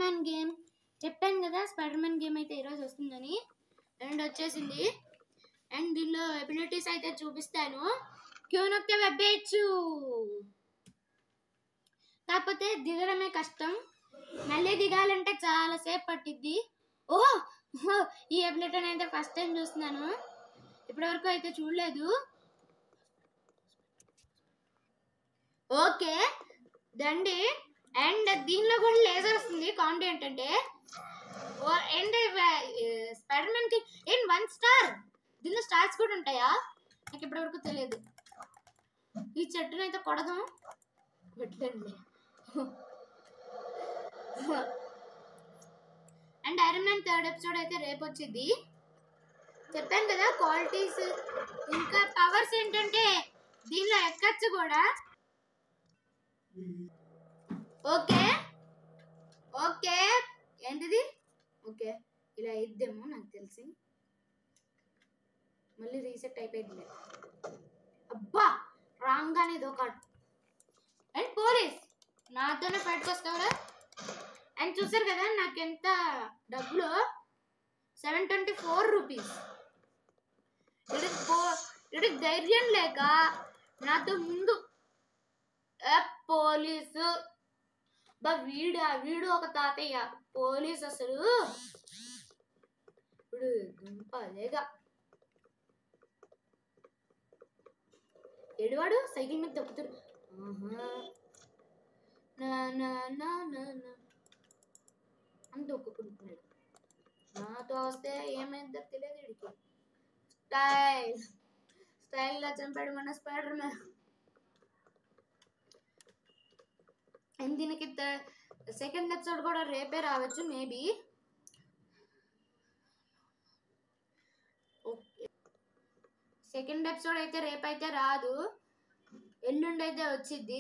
Man game చెప్పాను కదా spider man game అయితే ఈరోజు వస్తుందని అండ్ వచ్చేసింది అండ్ దీనిలో ఎబిలిటీస్ అయితే చూపిస్తాను క్యూ నొక్కితే వెబ్బేయచ్చు కాకపోతే దిగడమే కష్టం మళ్ళీ దిగాలంటే చాలా సేపు పట్టిద్ది ఓహో ఓహో, ఈ ఎబిలిటీ అయితే ఫస్ట్ టైం చూస్తున్నాను ఇప్పటివరకు అయితే చూడలేదు ఓకే దండి అండ్ దీనిలో కూడా లేజర్ వస్తుంది కామెడీ ఏంటంటే అండ్ స్పైడర్ మ్యాన్ కి ఏం వన్ స్టార్ దీనిలో స్టార్స్ కూడా ఉంటాయా నాకు ఇప్పటివరకు తెలియదు ఈ చెట్టును అయితే కొడదాం పెట్టండి and iron man third episode అయితే రేపు వచ్చింది చెప్పాను కదా క్వాలిటీస్ ఇంకా పవర్స్ ఏంటంటే దీనిలో ఎక్కచ్చు కూడా ఓకే ఓకే ఏంటిది ఓకే ఇలా ఇద్దేమో నాకు తెలిసి మళ్ళీ రీసెట్ అయిపోయింది అబ్బా రాగానే ఇది ఒక అండ్ పోలీస్ నాతోనే పట్టుకొస్తావరా అండ్ చూసారు కదా నాకు ఎంత డబ్బులు సెవెన్ ట్వంటీ ఫోర్ రూపీస్ ఇడికి పో ఇడికి ధైర్యం లేక నాతో ముందు ఏ పోలీసు బా వీడు వీడు ఒక తాతయ్య పోలీస్ అసలు ఇప్పుడు దుంపలేగా ఎడువాడు సైకిల్ మీద తప్పుతాడు ఆహా. నా నా నా నా నా అని తొక్కుకుంటున్నాడు నాతో వస్తే ఏమైందో తెలియదు వీడికి స్టైల్ స్టైల్గా చంపాడు మన స్పైడర్ మ్యాన్ అండ్ దీనికి సెకండ్ ఎపిసోడ్ కూడా రేపే రావచ్చు మేబీ ఓకే సెకండ్ ఎపిసోడ్ అయితే రేపైతే రాదు ఎల్లుండి అయితే వచ్చింది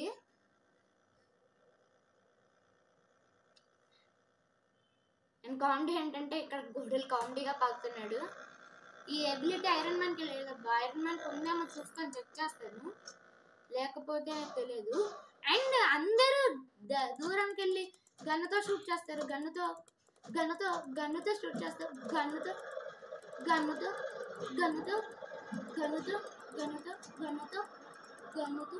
అండ్ కామెడీ ఏంటంటే ఇక్కడ గొడ్డలు కామెడీగా పాకుతున్నాడు ఈ ఎబిలిటీ ఐరన్ మ్యాన్కి లేదు ఐరన్ మ్యాన్కి ఉందేమో చూస్తాను చెక్ చేస్తాను లేకపోతే తెలియదు అండ్ అందరూ ద- దూరంకి వెళ్ళి గన్నుతో షూట్ చేస్తారు గన్నుతో గన్నుతో గన్నుతో షూట్ చేస్తారు గన్నుతో గన్నుతో గన్నుతో గన్నుతో గన్నుతో గన్నుతో గన్నుతో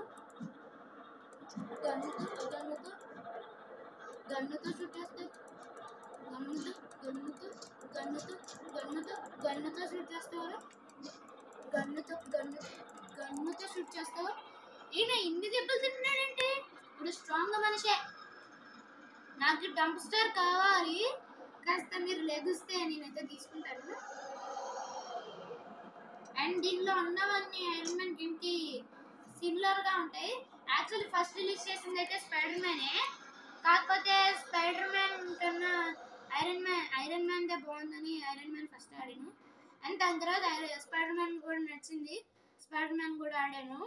గన్నుతో గన్నుతో గన్నుతో షూట్ చేస్తారు గన్నుతో గన్నుతో గన్నుతో గన్నుతో గన్నుతో షూట్ చేస్తావరా గన్నుతో గన్ను గన్నుతో షూట్ చేస్తావా ఈయన ఇన్ని దెబ్బలు తింటున్నాడంటే ఇప్పుడు స్ట్రాంగ్ మనిషే నాకు డంప్ స్టార్ కావాలి కాస్త మీరు లెగుస్తే నేనైతే తీసుకుంటాను అండ్ దీనిలో ఉన్నవన్నీ ఐరన్ మ్యాన్ గేమ్కి సిమిలర్గా ఉంటాయి యాక్చువల్లీ ఫస్ట్ రిలీజ్ చేసింది అయితే స్పైడర్ మ్యానే కాకపోతే స్పైడర్ మ్యాన్ కన్నా ఐరన్ మ్యాన్ ఐరన్ మ్యాన్ దే బాగుందని ఐరన్ మ్యాన్ ఫస్ట్ ఆడాను అండ్ దాని తర్వాత ఐర- స్పైడర్ మ్యాన్ కూడా నచ్చింది స్పైడర్ మ్యాన్ కూడా ఆడాను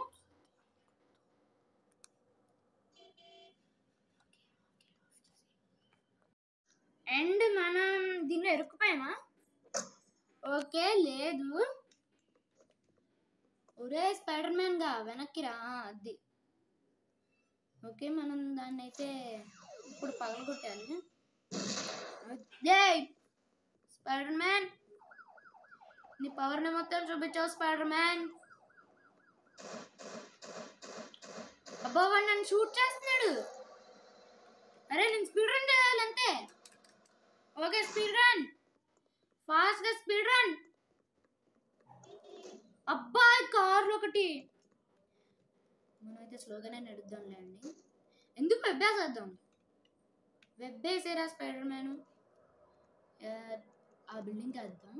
అండ్ మనం దీనిలో ఇరుక్కుపోయామా ఓకే లేదు ఒరే స్పైడర్ మ్యాన్ గా వెనక్కి రా అది ఓకే మనం దాన్ని అయితే ఇప్పుడు పగలగొట్టాలి అదే స్పైడర్ మ్యాన్ నీ పవర్ని మొత్తం చూపించావు స్పైడర్ మ్యాన్ అబ్బా వాడు నన్ను షూట్ చేస్తున్నాడు అరే నేను స్పీడ్ రన్ చేయాలి అంతే ఓకే స్పీడ్ రన్ ఫాస్ట్ గా స్పీడ్ రన్ అబ్బా కార్లు ఒకటి మనమైతే స్లోగానే నడుద్దాంలే అండి ఎందుకు వెబ్బేసేద్దాం వెబ్బేసేరా స్పైడర్ మ్యాన్ ఆ బిల్డింగ్ వేద్దాం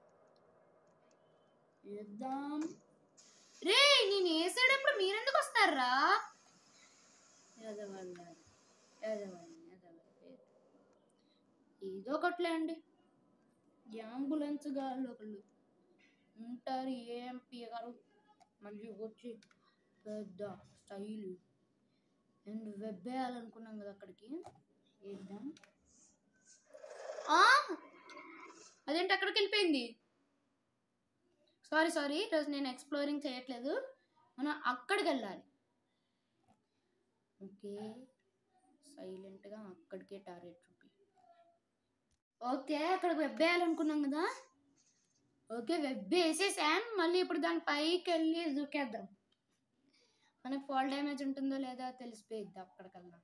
వేద్దాం రే నేను వేసేటప్పుడు మీరెందుకు వస్తారా ఎదవాళ్ళు ఎదవాళ్ళు ఎదవాళ్ళు ఏదో ఒకట్లే అండి ఈ అంబులెన్స్ గాళ్ళు ఒకళ్ళు ఉంటారు ఏఎంపీ గారు మళ్ళీ వచ్చి పెద్ద స్టైల్ అండ్ వెబ్ వేయాలనుకున్నాం కదా అక్కడికి వేద్దాం ఆ! అదేంటి అక్కడికి వెళ్ళిపోయింది సారీ సారీ ఈరోజు నేను ఎక్స్ప్లోరింగ్ చేయట్లేదు మనం అక్కడికి వెళ్ళాలి ఓకే సైలెంట్గా అక్కడికే టార్గెట్ చూపి ఓకే అక్కడ వెబ్ వేయాలనుకున్నాం కదా ఓకే వెబ్ వేసేసాం మళ్ళీ ఇప్పుడు దాని పైకి వెళ్ళి దూకేద్దాం మనకు ఫాల్ డ్యామేజ్ ఉంటుందో లేదో తెలిసిపోయిద్ది అక్కడికల్లా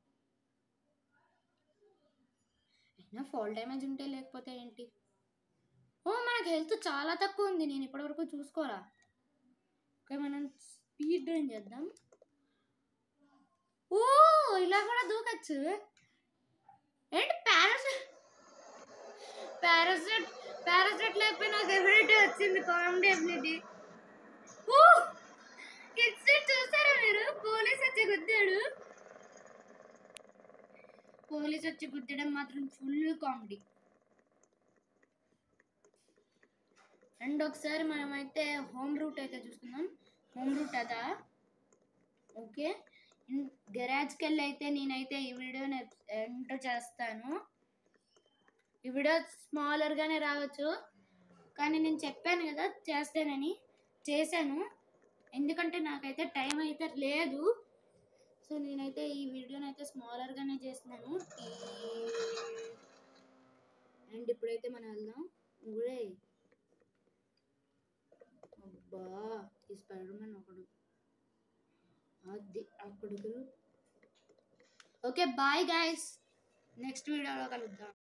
అయినా ఫాల్ డ్యామేజ్ ఉంటే లేకపోతే ఏంటి ఓ మనకి హెల్త్ చాలా తక్కువ ఉంది నేను ఇప్పటివరకు చూసుకోరా ఓకే మనం స్పీడ్ రన్ చేద్దాం ఓ ఇలా కూడా దూకచ్చు ఏంటి పారాసైట్ పారాసైట్ పారాసైట్ లేకపోయి నాకు ఎబిలిటీ వచ్చింది కామెడీ ఎబిలిటీ ఓ ఇన్స్టెంట్ చూసారా మీరు పోలీస్ వచ్చి గుద్దాడు పోలీస్ వచ్చి గుద్దడం మాత్రం ఫుల్ కామెడీ అండ్ ఒకసారి మనమైతే హోమ్ రూట్ అయితే చూస్తున్నాం హోమ్ రూట్ అదా ఓకే గరాజ్కి వెళ్ళి అయితే నేనైతే ఈ వీడియోని ఎంటర్ చేస్తాను ఈ వీడియో స్మాలర్గానే రావచ్చు కానీ నేను చెప్పాను కదా చేస్తానని చేశాను ఎందుకంటే నాకైతే టైం అయితే లేదు సో నేనైతే ఈ వీడియోని అయితే స్మాలర్గానే చేస్తున్నాను అండ్ ఇప్పుడైతే మనం వెళ్దాం ఊరే అబ్బా ఈ స్పైడర్ మ్యాన్ ఒకడు అది అక్కడికి ఓకే బాయ్ గైస్ నెక్స్ట్ వీడియోలో కలుద్దాం